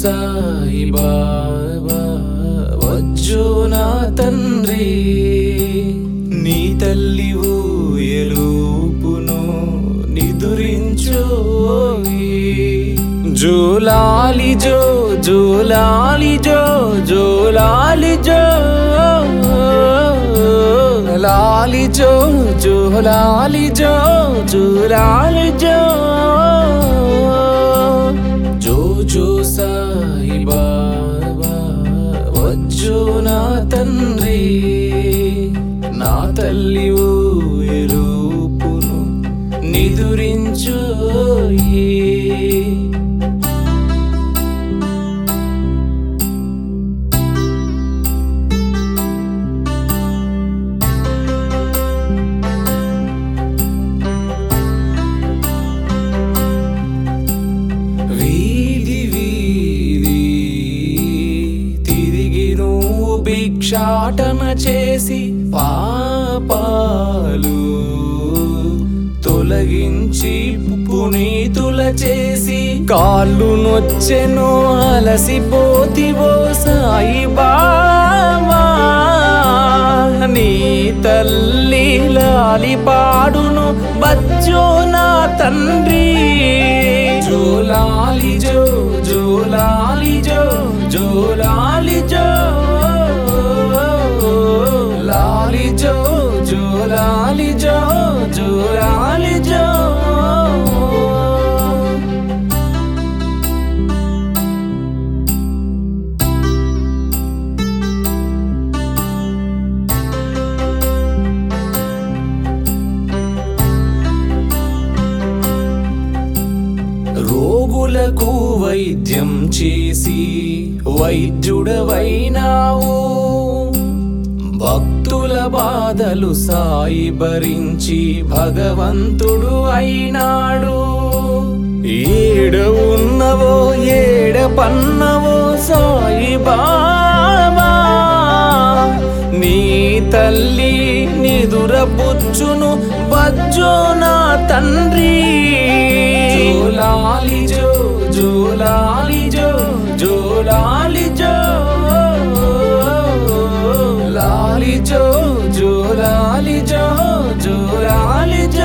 సాయి బాబా వచ్చు నా తండ్రి నీ తల్లి ఊయలూపును నిదురించోయి జోలాలి జో జోలాలి జో జోలాలి జో లాలి జో జోలాలి జో జోలాలి జో జో జో సాయి బాబా వచ్చు నా తండ్రి నా తల్లి ఊయలూపును నిదురించోయి వీధి వీధి తిరిగి నువ్వు భిక్షాటన చేసి పాపాలు తొలగించి పునీతుల చేసి కాళ్ళు నొచ్చెను అలసిపోతివో సాయి బాబా నీ తల్లి లాలి పాడును బచ్చో నా తండ్రి జోలాలి జో జోలాలి జో జోలాలి జో లాలి జో జోలాలి జో జోలాలి జో రోగులకు వైద్యం చేసి వైద్యుడవైనావు భక్తుల బాధలు సాయి భరించి భగవంతుడు అయినాడు ఏడ ఉన్నవో ఏడ పన్నవో సాయి బాబా నీ తల్లి నిదురపుచ్చును బజ్జో నా తండ్రి జోలాలి జో జోలాలి జో జోలాలి జో లాలి జో జోలాలి జో జోలాలి జో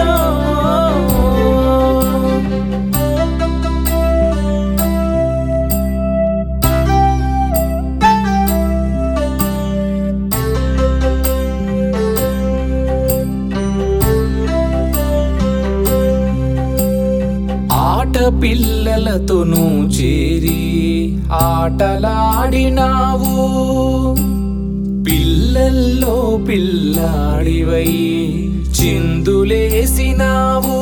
ఆట పిల్లలతోనూ చేరి ఆటలాడినావు పిల్లల్లో పిల్లాడివై చిందులేసినావు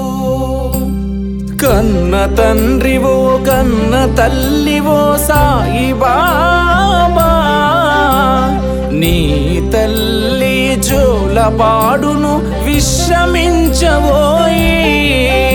కన్న తండ్రివో కన్న తల్లివో సాయి బాబా నీ తల్లి జోల పాడును విశ్రమించబోయి